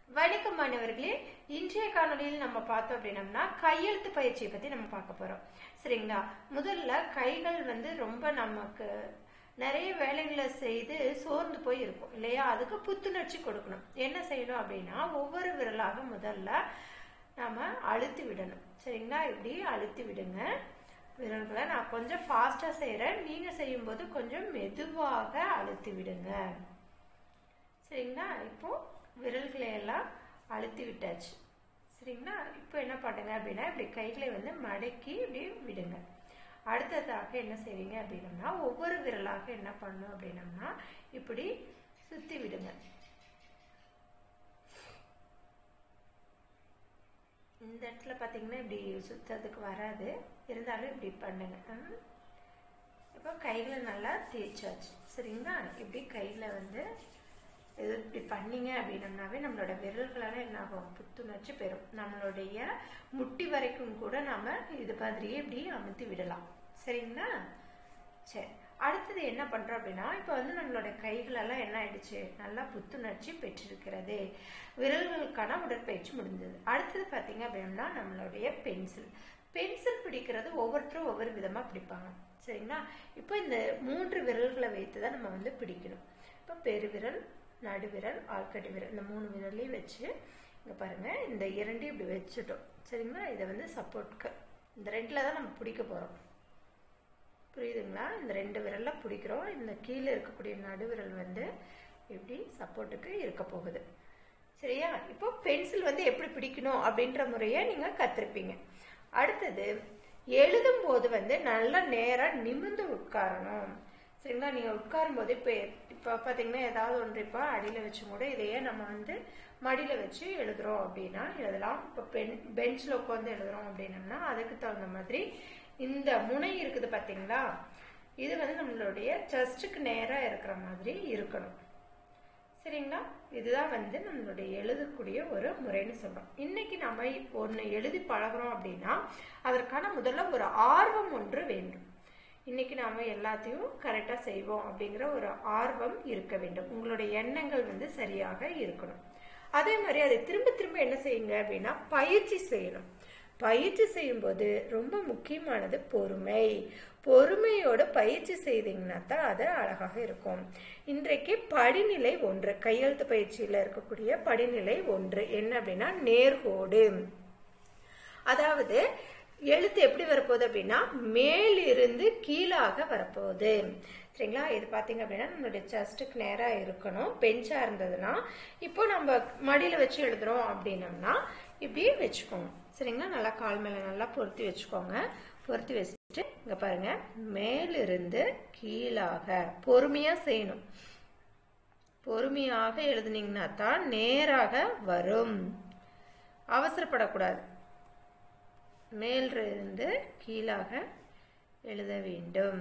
வணக்கம் மாணவர்களே இன்றைய காணொளியில் நம்ம பார்த்தோம் அப்படின்னம்னா கையெழுத்து பயிற்சியை பத்தி நம்ம பார்க்க போறோம் சரிங்களா முதல்ல கைகள் வந்து ரொம்ப நமக்கு நிறைய வேலைகளை செய்து சோர்ந்து போய் இருக்கும் இல்லையா அதுக்கு புத்துணர்ச்சி கொடுக்கணும் என்ன செய்யணும் அப்படின்னா ஒவ்வொரு விரலாக முதல்ல நாம அழுத்தி விடணும் சரிங்களா இப்படி அழுத்தி விடுங்க விரல்களை நான் கொஞ்சம் ஃபாஸ்டா செய்யறேன் நீங்க செய்யும்போது கொஞ்சம் மெதுவாக அழுத்தி விடுங்க சரிங்களா இப்போ விரல்களை எல்லாம் அழுத்தி விட்டாச்சு சரிங்களா இப்போ என்ன பண்ணுங்க அப்படின்னா இப்படி கைகளை வந்து மடக்கி இப்படி விடுங்க அடுத்ததாக என்ன செய்வீங்க அப்படின்னம்னா ஒவ்வொரு விரலாக என்ன பண்ணும் அப்படின்னம்னா இப்படி சுத்தி விடுங்க இந்த இடத்துல பார்த்தீங்கன்னா இப்படி சுத்தறதுக்கு வராது இருந்தாலும் இப்படி பண்ணுங்க இப்போ கைகளை நல்லா தேய்ச்சாச்சு சரிங்களா இப்படி கையில் வந்து இது இப்படி பண்ணீங்க அப்படின்னம்னாவே நம்மளோட விரல்களால என்ன ஆகும் புத்துணர்ச்சி பெறும் நம்மளுடைய முட்டி வரைக்கும் கூட நாம இது மாதிரியே இப்படி அமுத்தி விடலாம் சரிங்களா சரி அடுத்தது என்ன பண்றோம் அப்படின்னா இப்போ வந்து நம்மளோட கைகளெல்லாம் என்ன ஆயிடுச்சு நல்லா புத்துணர்ச்சி பெற்றிருக்கிறது விரல்களுக்கான உடற்பயிற்சி முடிஞ்சது அடுத்தது பார்த்தீங்க அப்படின்னா நம்மளுடைய பென்சில் பென்சில் பிடிக்கிறது ஒவ்வொருத்தரும் ஒவ்வொரு விதமா பிடிப்பாங்க சரிங்களா இப்போ இந்த மூன்று விரல்களை வைத்து தான் நம்ம வந்து பிடிக்கணும் இப்போ பெருவிரல் நடுவிரல் ஆள்கட்டி விரல் இந்த மூணு விரலையும் வச்சு இங்கே பாருங்க இந்த இரண்டையும் இப்படி வச்சுட்டோம் சரிங்களா இதை வந்து சப்போர்ட்க்கு இந்த ரெண்டில் தான் நம்ம பிடிக்க போகிறோம் புரியுதுங்களா இந்த ரெண்டு விரல்ல பிடிக்கிறோம் இந்த கீழே இருக்கக்கூடிய நடுவிரல் வந்து இப்படி சப்போர்ட்டுக்கு இருக்க போகுது சரியா இப்போ பென்சில் வந்து எப்படி பிடிக்கணும் அப்படின்ற முறையை நீங்கள் கற்றுருப்பீங்க அடுத்தது எழுதும் போது வந்து நல்லா நேராக நிமிர்ந்து உட்காரணும் சரிங்களா நீங்கள் உட்காரும் போது இப்போ இப்போ பார்த்தீங்கன்னா ஏதாவது ஒன்று இப்போ அடியில் வச்சு கூட இதையே நம்ம வந்து மடியில் வச்சு எழுதுறோம் அப்படின்னா எழுதலாம் இப்போ பென் பெஞ்சில் உட்காந்து எழுதுறோம் அப்படின்னம்னா அதுக்கு தகுந்த மாதிரி இந்த முனை இருக்குது பார்த்தீங்களா இது வந்து நம்மளுடைய செஸ்ட்டுக்கு நேராக இருக்கிற மாதிரி இருக்கணும் சரிங்களா இதுதான் வந்து நம்மளுடைய எழுதக்கூடிய ஒரு முறைன்னு சொல்றோம் இன்னைக்கு நம்ம ஒன்று எழுதி பழகிறோம் அப்படின்னா அதற்கான முதல்ல ஒரு ஆர்வம் ஒன்று வேண்டும் இன்னைக்கு நாம எல்லாத்தையும் கரெக்டா செய்வோம் அப்படிங்கிற ஒரு ஆர்வம் இருக்க வேண்டும் உங்களுடைய எண்ணங்கள் வந்து சரியாக இருக்கணும் அதே மாதிரி அதை திரும்ப திரும்ப என்ன செய்யுங்க அப்படின்னா பயிற்சி செய்யணும் பயிற்சி செய்யும்போது ரொம்ப முக்கியமானது பொறுமை பொறுமையோட பயிற்சி செய்தீங்கன்னா தான் அது அழகாக இருக்கும் இன்றைக்கு படிநிலை ஒன்று கையெழுத்து பயிற்சியில் இருக்கக்கூடிய படிநிலை ஒன்று என்ன அப்படின்னா நேர்கோடு அதாவது எழுத்து எப்படி வரப்போகுது அப்படின்னா மேலிருந்து கீழாக வரப்போகுது சரிங்களா இது பார்த்தீங்க அப்படின்னா நம்மளுடைய செஸ்ட்டுக்கு நேராக இருக்கணும் பெஞ்சாக இருந்ததுன்னா இப்போ நம்ம மடியில் வச்சு எழுதுறோம் அப்படின்னம்னா இப்படி வச்சுக்கோங்க சரிங்களா நல்லா கால் மேலே நல்லா பொருத்தி வச்சுக்கோங்க பொருத்தி வச்சுட்டு இங்கே பாருங்க மேலிருந்து கீழாக பொறுமையாக செய்யணும் பொறுமையாக எழுதுனீங்கன்னா தான் நேராக வரும் அவசரப்படக்கூடாது மேலிருந்து கீழாக எழுத வேண்டும்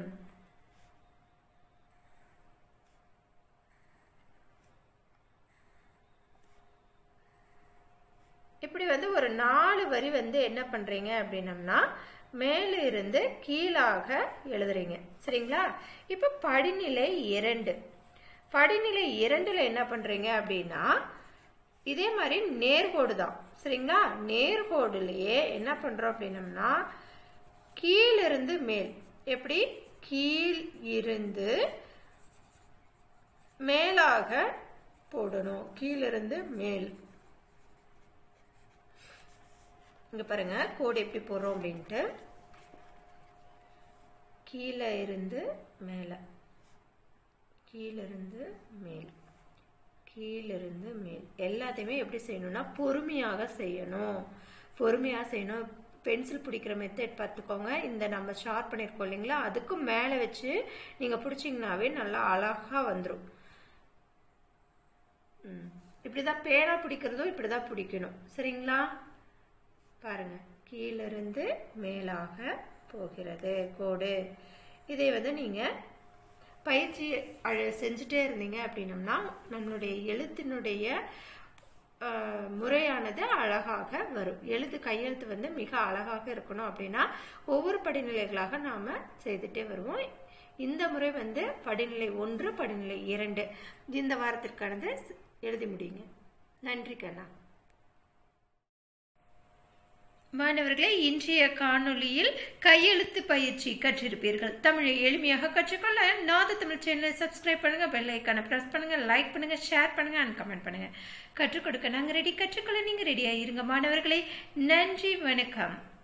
இப்படி வந்து ஒரு நாலு வரி வந்து என்ன பண்றீங்க அப்படின்னம்னா மேல இருந்து கீழாக எழுதுறீங்க சரிங்களா இப்ப படிநிலை இரண்டு படிநிலை இரண்டுல என்ன பண்றீங்க அப்படின்னா இதே மாதிரி நேர்கோடு தான் சரிங்களா நேர்கோடுலயே என்ன பண்றோம் அப்படின்னம்னா கீழிருந்து மேல் எப்படி கீழ் இருந்து மேலாக போடணும் கீழிருந்து மேல் இங்க பாருங்க கோடு எப்படி போடுறோம் அப்படின்ட்டு கீழே இருந்து மேல கீழிருந்து மேல் கீழிருந்து மேல் எல்லாத்தையுமே எப்படி செய்யணும்னா பொறுமையாக செய்யணும் பொறுமையாக செய்யணும் பென்சில் பிடிக்கிற மெத்தட் பார்த்துக்கோங்க இந்த நம்ம ஷார்ப் பண்ணியிருக்கோம் இல்லைங்களா அதுக்கும் மேலே வச்சு நீங்கள் பிடிச்சிங்கனாவே நல்லா அழகாக வந்துடும் இப்படிதான் பேனா பிடிக்கிறதும் இப்படிதான் பிடிக்கணும் சரிங்களா பாருங்க கீழிருந்து மேலாக போகிறது கோடு இதை வந்து நீங்க பயிற்சி செஞ்சுட்டே இருந்தீங்க அப்படின்னம்னா நம்மளுடைய எழுத்தினுடைய முறையானது அழகாக வரும் எழுத்து கையெழுத்து வந்து மிக அழகாக இருக்கணும் அப்படின்னா ஒவ்வொரு படிநிலைகளாக நாம செய்துட்டே வருவோம் இந்த முறை வந்து படிநிலை ஒன்று படிநிலை இரண்டு இந்த வாரத்திற்கானது எழுதி முடியுங்க நன்றி கண்ணா மாணவர்களே இன்றைய காணொளியில் கையெழுத்து பயிற்சி கற்றிருப்பீர்கள் தமிழை எளிமையாக கற்றுக்கொள்ள நாத தமிழ் சேனலை சப்ஸ்கிரைப் பண்ணுங்க பெல் ஐக்கானை பிரஸ் பண்ணுங்க லைக் பண்ணுங்க ஷேர் பண்ணுங்க அண்ட் கமெண்ட் பண்ணுங்க கற்றுக் கொடுக்க நாங்க ரெடி கற்றுக்கொள்ள நீங்க ரெடியா இருங்க மாணவர்களே நன்றி வணக்கம்